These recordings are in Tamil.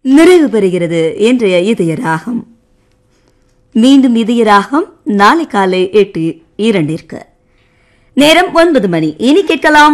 நிறைவு பெறுகிறது இன்றைய இதய ராகம் மீண்டும் இதய ராகம் நாளை காலை எட்டு இரண்டிற்கு நேரம் ஒன்பது மணி இனி கேட்கலாம்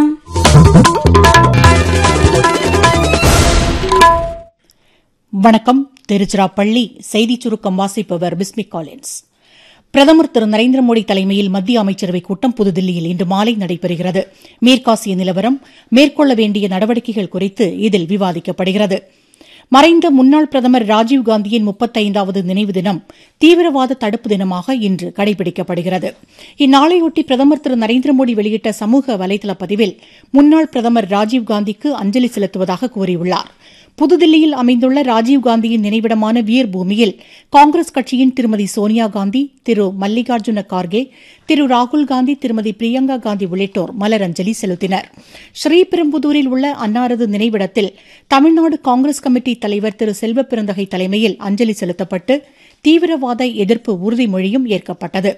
வணக்கம் திருச்சிராப்பள்ளி செய்திச் சுருக்கம் வாசிப்பவர் பிஸ்மி காலின்ஸ் பிரதமர் திரு நரேந்திர மோடி தலைமையில் மத்திய அமைச்சரவைக் கூட்டம் புதுதில்லியில் இன்று மாலை நடைபெறுகிறது மேற்காசிய நிலவரம் மேற்கொள்ள வேண்டிய நடவடிக்கைகள் குறித்து இதில் விவாதிக்கப்படுகிறது மறைந்த முன்னாள் பிரதமர் ராஜீவ்காந்தியின் முப்பத்தைந்தாவது நினைவு தினம் தீவிரவாத தடுப்பு தினமாக இன்று கடைபிடிக்கப்படுகிறது இந்நாளையொட்டி பிரதமர் திரு நரேந்திர மோடி வெளியிட்ட சமூக வலைதள பதிவில் முன்னாள் பிரதமர் ராஜீவ்காந்திக்கு அஞ்சலி செலுத்துவதாக கூறியுள்ளார் புதுதில்லியில் அமைந்துள்ள ராஜீவ்காந்தியின் நினைவிடமான வீர் பூமியில் காங்கிரஸ் கட்சியின் திருமதி சோனியா காந்தி திரு மல்லிகார்ஜுன கார்கே திரு ராகுல் காந்தி திருமதி பிரியங்கா காந்தி உள்ளிட்டோர் மலரஞ்சலி செலுத்தினர் ஸ்ரீபெரும்புதூரில் உள்ள அன்னாரது நினைவிடத்தில் தமிழ்நாடு காங்கிரஸ் கமிட்டி தலைவர் திரு செல்வ பெருந்தகை தலைமையில் அஞ்சலி செலுத்தப்பட்டு தீவிரவாத எதிர்ப்பு உறுதிமொழியும் ஏற்கப்பட்டது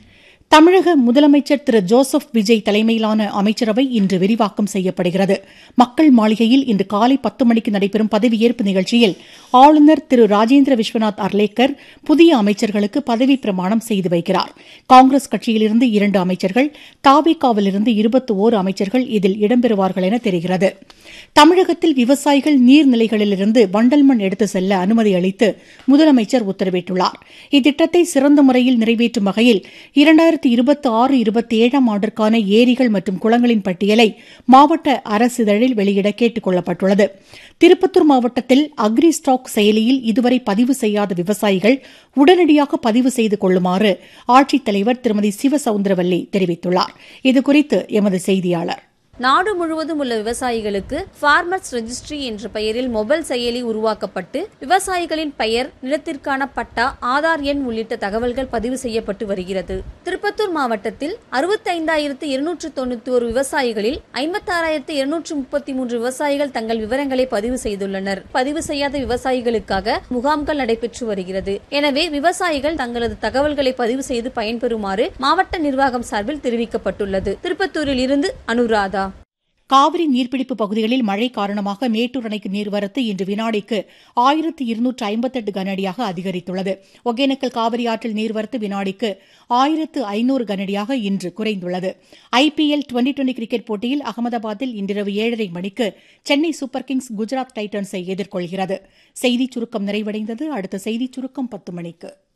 தமிழக முதலமைச்சர் திரு ஜோசப் விஜய் தலைமையிலான அமைச்சரவை இன்று விரிவாக்கம் செய்யப்படுகிறது மக்கள் மாளிகையில் இன்று காலை பத்து மணிக்கு நடைபெறும் பதவியேற்பு நிகழ்ச்சியில் ஆளுநர் திரு ராஜேந்திர விஸ்வநாத் அர்லேக்கர் புதிய அமைச்சர்களுக்கு பதவி பிரமாணம் செய்து வைக்கிறார் காங்கிரஸ் கட்சியிலிருந்து இரண்டு அமைச்சர்கள் தாபிகாவிலிருந்து இருபத்தி ஓரு அமைச்சர்கள் இதில் இடம்பெறுவார்கள் என தெரிகிறது தமிழகத்தில் விவசாயிகள் நீர்நிலைகளிலிருந்து வண்டல் மண் எடுத்து செல்ல அனுமதி அளித்து முதலமைச்சர் உத்தரவிட்டுள்ளார் இத்திட்டத்தை சிறந்த முறையில் நிறைவேற்றும் வகையில் இரண்டாயிரத்தி இருபத்தி ஆறு இருபத்தி ஏழாம் ஆண்டிற்கான ஏரிகள் மற்றும் குளங்களின் பட்டியலை மாவட்ட அரசிதழில் வெளியிட கேட்டுக் கொள்ளப்பட்டுள்ளது திருப்பத்தூர் மாவட்டத்தில் அக்ரி ஸ்டாக் செயலியில் இதுவரை பதிவு செய்யாத விவசாயிகள் உடனடியாக பதிவு செய்து கொள்ளுமாறு ஆட்சித்தலைவர் திருமதி சிவசவுந்தரவல்லி தெரிவித்துள்ளார் இதுகுறித்து எமது செய்தியாளர் நாடு முழுவதும் உள்ள விவசாயிகளுக்கு ஃபார்மர்ஸ் ரெஜிஸ்ட்ரி என்ற பெயரில் மொபைல் செயலி உருவாக்கப்பட்டு விவசாயிகளின் பெயர் நிலத்திற்கான பட்டா ஆதார் எண் உள்ளிட்ட தகவல்கள் பதிவு செய்யப்பட்டு வருகிறது திருப்பத்தூர் மாவட்டத்தில் அறுபத்தைந்தாயிரத்து இருநூற்று தொண்ணூத்தி ஒரு விவசாயிகளில் ஐம்பத்தாறாயிரத்து இருநூற்று முப்பத்தி மூன்று விவசாயிகள் தங்கள் விவரங்களை பதிவு செய்துள்ளனர் பதிவு செய்யாத விவசாயிகளுக்காக முகாம்கள் நடைபெற்று வருகிறது எனவே விவசாயிகள் தங்களது தகவல்களை பதிவு செய்து பயன்பெறுமாறு மாவட்ட நிர்வாகம் சார்பில் தெரிவிக்கப்பட்டுள்ளது திருப்பத்தூரில் இருந்து அனுராதா காவிரி நீர்பிடிப்பு பகுதிகளில் மழை காரணமாக மேட்டூர் அணைக்கு நீர்வரத்து இன்று வினாடிக்கு ஆயிரத்து இருநூற்று ஐம்பத்தெட்டு கனஅடியாக அதிகரித்துள்ளது ஒகேனக்கல் காவிரி ஆற்றில் நீர்வரத்து வினாடிக்கு ஆயிரத்து ஐநூறு கனஅடியாக இன்று குறைந்துள்ளது ஐபிஎல் டுவெண்டி டுவெண்டி கிரிக்கெட் போட்டியில் அகமதாபாத்தில் இன்றிரவு ஏழரை மணிக்கு சென்னை சூப்பர் கிங்ஸ் குஜராத் டைட்டன்ஸை எதிர்கொள்கிறது செய்திச் சுருக்கம் நிறைவடைந்தது அடுத்த செய்திச் சுருக்கம் பத்து மணிக்கு